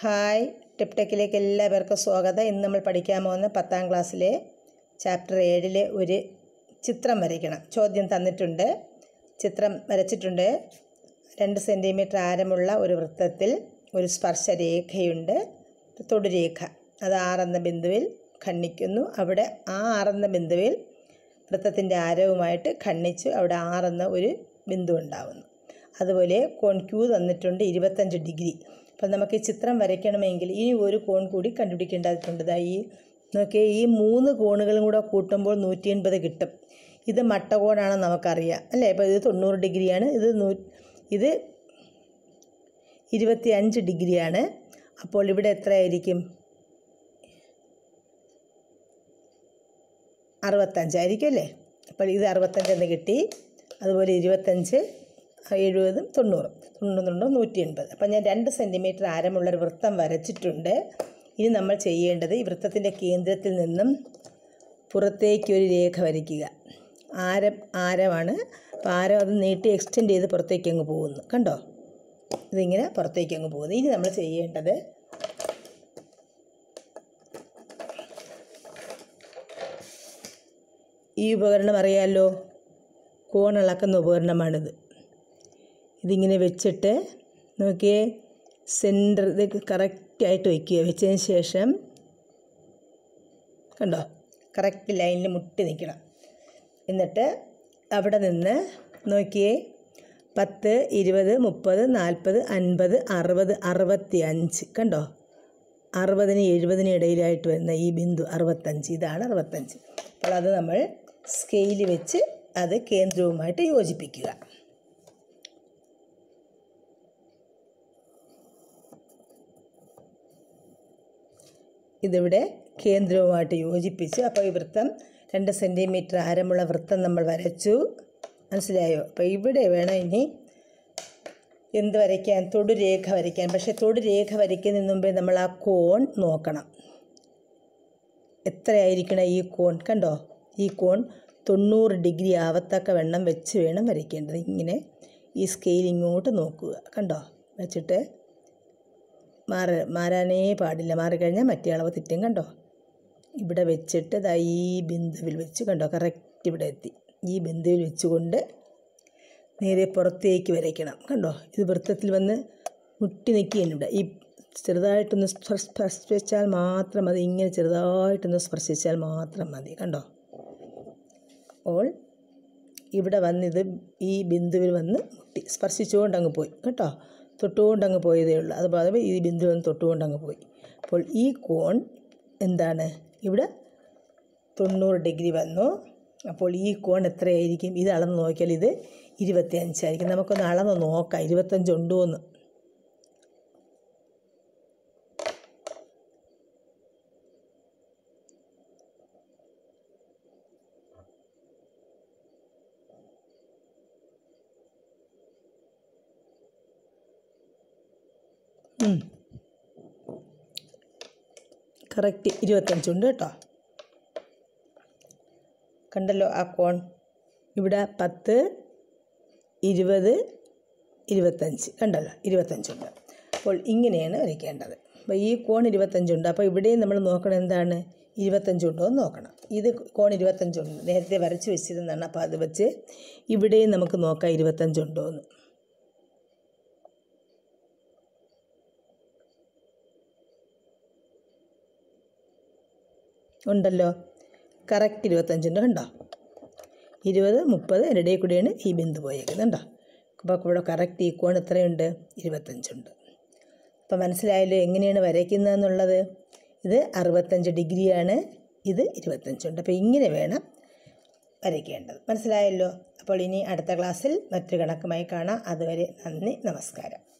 hi ടിപ്ടെക്കിലേക്ക് എല്ലാവർക്കും സ്വാഗതം ഇന്ന് നമ്മൾ പഠിക്കാൻ പോകുന്ന പത്താം ക്ലാസ്സിലെ ചാപ്റ്റർ ഏഴിലെ ഒരു ചിത്രം വരയ്ക്കണം ചോദ്യം തന്നിട്ടുണ്ട് ചിത്രം വരച്ചിട്ടുണ്ട് രണ്ട് സെൻറ്റിമീറ്റർ ആരമുള്ള ഒരു വൃത്തത്തിൽ ഒരു സ്പർശരേഖയുണ്ട് തൊടുരേഖ അത് ആറെന്ന ബിന്ദുവിൽ ഖണ്ഡിക്കുന്നു അവിടെ ആ ആറെന്ന ബിന്ദുവിൽ വൃത്തത്തിൻ്റെ ആരവുമായിട്ട് ഖണ്ഡിച്ചു അവിടെ ആറെന്ന ഒരു ബിന്ദു ഉണ്ടാവുന്നു അതുപോലെ കോൺ ക്യൂ തന്നിട്ടുണ്ട് ഇരുപത്തഞ്ച് ഡിഗ്രി അപ്പം നമുക്ക് ഈ ചിത്രം വരയ്ക്കണമെങ്കിൽ ഇനി ഒരു കോൺ കൂടി കണ്ടുപിടിക്കേണ്ടതായിട്ടുണ്ട് ദാ ഈ നോക്കിയേ ഈ മൂന്ന് കോണുകളും കൂടെ കൂട്ടുമ്പോൾ നൂറ്റി എൺപത് കിട്ടും ഇത് മട്ടകോണാണെന്ന് നമുക്കറിയാം അല്ലേ അപ്പോൾ ഇത് തൊണ്ണൂറ് ഡിഗ്രിയാണ് ഇത് നൂ ഇത് ഇരുപത്തി അഞ്ച് ഡിഗ്രിയാണ് അപ്പോൾ ഇവിടെ എത്രയായിരിക്കും അറുപത്തഞ്ചായിരിക്കും അല്ലേ അപ്പോൾ ഇത് അറുപത്തഞ്ചെന്ന് കിട്ടി അതുപോലെ ഇരുപത്തഞ്ച് എഴുപതും തൊണ്ണൂറും തൊണ്ണൂറ് തൊണ്ണൂറ് നൂറ്റി എൺപത് അപ്പം ഞാൻ രണ്ട് സെൻറ്റിമീറ്റർ ആരമുള്ളൊരു വൃത്തം വരച്ചിട്ടുണ്ട് ഇനി നമ്മൾ ചെയ്യേണ്ടത് ഈ വൃത്തത്തിൻ്റെ കേന്ദ്രത്തിൽ നിന്നും പുറത്തേക്ക് ഒരു രേഖ വരയ്ക്കുക ആരം ആരമാണ് അപ്പോൾ ആരം അത് നീട്ടി എക്സ്റ്റെൻഡ് ചെയ്ത് പുറത്തേക്ക് അങ്ങ് പോകുന്നു കണ്ടോ ഇതിങ്ങനെ പുറത്തേക്ക് അങ്ങ് പോകുന്നു ഇനി നമ്മൾ ചെയ്യേണ്ടത് ഈ ഉപകരണം അറിയാമല്ലോ കോൺ ഇളക്കുന്ന ഉപകരണമാണിത് ഇതിങ്ങനെ വെച്ചിട്ട് നോക്കിയേ സെൻറ്റർ ഇത് കറക്റ്റായിട്ട് വയ്ക്കുക വെച്ചതിന് ശേഷം കണ്ടോ കറക്റ്റ് ലൈനിൽ മുട്ടി നിൽക്കണം എന്നിട്ട് അവിടെ നിന്ന് നോക്കിയേ പത്ത് ഇരുപത് മുപ്പത് നാൽപ്പത് അൻപത് അറുപത് അറുപത്തി അഞ്ച് കണ്ടോ അറുപതിന് എഴുപതിന് ഇടയിലായിട്ട് വരുന്ന ഈ ബിന്ദു അറുപത്തഞ്ച് ഇതാണ് അറുപത്തഞ്ച് അപ്പോൾ അത് നമ്മൾ സ്കെയിൽ വെച്ച് അത് കേന്ദ്രവുമായിട്ട് യോജിപ്പിക്കുക ഇതിവിടെ കേന്ദ്രവുമായിട്ട് യോജിപ്പിച്ചു അപ്പോൾ ഈ വൃത്തം രണ്ട് സെൻറ്റിമീറ്റർ ആരമുള്ള വൃത്തം നമ്മൾ വരച്ചു മനസ്സിലായോ അപ്പോൾ ഇവിടെ വേണം ഇനി എന്ത് വരയ്ക്കാൻ തൊടുരേഖ വരയ്ക്കാൻ പക്ഷേ തൊടുരേഖ വരയ്ക്കുന്നതിന് മുമ്പേ നമ്മൾ ആ കോൺ നോക്കണം എത്രയായിരിക്കണം ഈ കോൺ കണ്ടോ ഈ കോൺ തൊണ്ണൂറ് ഡിഗ്രി ആവത്തക്ക വെണ്ണം വെച്ച് വേണം വരയ്ക്കേണ്ടത് ഇങ്ങനെ ഈ സ്കെയിൽ ഇങ്ങോട്ട് നോക്കുക കണ്ടോ വെച്ചിട്ട് മാറ മാറാനേ പാടില്ല മാറിക്കഴിഞ്ഞാൽ മറ്റേ അളവ് തെറ്റും കണ്ടോ ഇവിടെ വെച്ചിട്ട് ദാ ഈ ബിന്ദുവിൽ വെച്ച് കണ്ടോ കറക്റ്റ് ഇവിടെ എത്തി ഈ ബിന്ദുവിൽ വെച്ചുകൊണ്ട് നേരെ പുറത്തേക്ക് വരയ്ക്കണം കണ്ടോ ഇത് വൃത്തത്തിൽ വന്ന് മുട്ടി നിൽക്കുകയാണ് ഇവിടെ ഈ ചെറുതായിട്ടൊന്ന് സ്പർശിച്ചാൽ മാത്രം മതി ഇങ്ങനെ ചെറുതായിട്ടൊന്ന് സ്പർശിച്ചാൽ മാത്രം മതി കണ്ടോ അപ്പോൾ ഇവിടെ വന്നിത് ഈ ബിന്ദുവിൽ വന്ന് മുട്ടി സ്പർശിച്ചുകൊണ്ട് അങ്ങ് പോയി കേട്ടോ തൊട്ടുകൊണ്ട് അങ്ങ് പോയതേ ഉള്ളൂ അതുപോലെ ഈ ബിന്ദു വന്ന് തൊട്ടുകൊണ്ട് അങ്ങ് പോയി അപ്പോൾ ഈ കോൺ എന്താണ് ഇവിടെ തൊണ്ണൂറ് ഡിഗ്രി വന്നു അപ്പോൾ ഈ കോൺ എത്രയായിരിക്കും ഇത് അളന്ന് നോക്കിയാൽ ഇത് ഇരുപത്തി അഞ്ചായിരിക്കും നമുക്കൊന്ന് അളന്ന് നോക്കാം ഇരുപത്തഞ്ചുണ്ടോ എന്ന് കറക്റ്റ് ഇരുപത്തഞ്ചുണ്ട് കേട്ടോ കണ്ടല്ലോ ആ കോൺ ഇവിടെ പത്ത് ഇരുപത് ഇരുപത്തഞ്ച് കണ്ടല്ലോ ഇരുപത്തഞ്ചുണ്ട് അപ്പോൾ ഇങ്ങനെയാണ് വരയ്ക്കേണ്ടത് അപ്പോൾ ഈ കോൺ ഇരുപത്തഞ്ചുണ്ട് അപ്പോൾ ഇവിടെയും നമ്മൾ നോക്കണം എന്താണ് ഇരുപത്തഞ്ചുണ്ടോ എന്ന് നോക്കണം ഇത് കോൺ ഇരുപത്തഞ്ചുണ്ട് നേരത്തെ വരച്ച് വെച്ചിരുന്നതാണ് അപ്പോൾ അത് വെച്ച് ഇവിടെയും നമുക്ക് നോക്കാം ഇരുപത്തഞ്ചുണ്ടോ എന്ന് ഉണ്ടല്ലോ കറക്റ്റ് ഇരുപത്തഞ്ചുണ്ട് കണ്ടോ ഇരുപത് മുപ്പത് ഇടയിൽ കൂടിയാണ് ഈ ബിന്ദു പോയേക്കുന്നത് കണ്ടോ അപ്പോൾ ഇവിടെ കറക്റ്റ് ഈ കോൺ എത്രയുണ്ട് ഇരുപത്തഞ്ചുണ്ട് അപ്പോൾ മനസ്സിലായല്ലോ എങ്ങനെയാണ് വരയ്ക്കുന്നതെന്നുള്ളത് ഇത് അറുപത്തഞ്ച് ഡിഗ്രിയാണ് ഇത് ഇരുപത്തഞ്ചുണ്ട് അപ്പോൾ ഇങ്ങനെ വേണം വരയ്ക്കേണ്ടത് മനസ്സിലായല്ലോ അപ്പോൾ ഇനി അടുത്ത ക്ലാസ്സിൽ മറ്റൊരു കണക്കുമായി കാണാം അതുവരെ നന്ദി നമസ്കാരം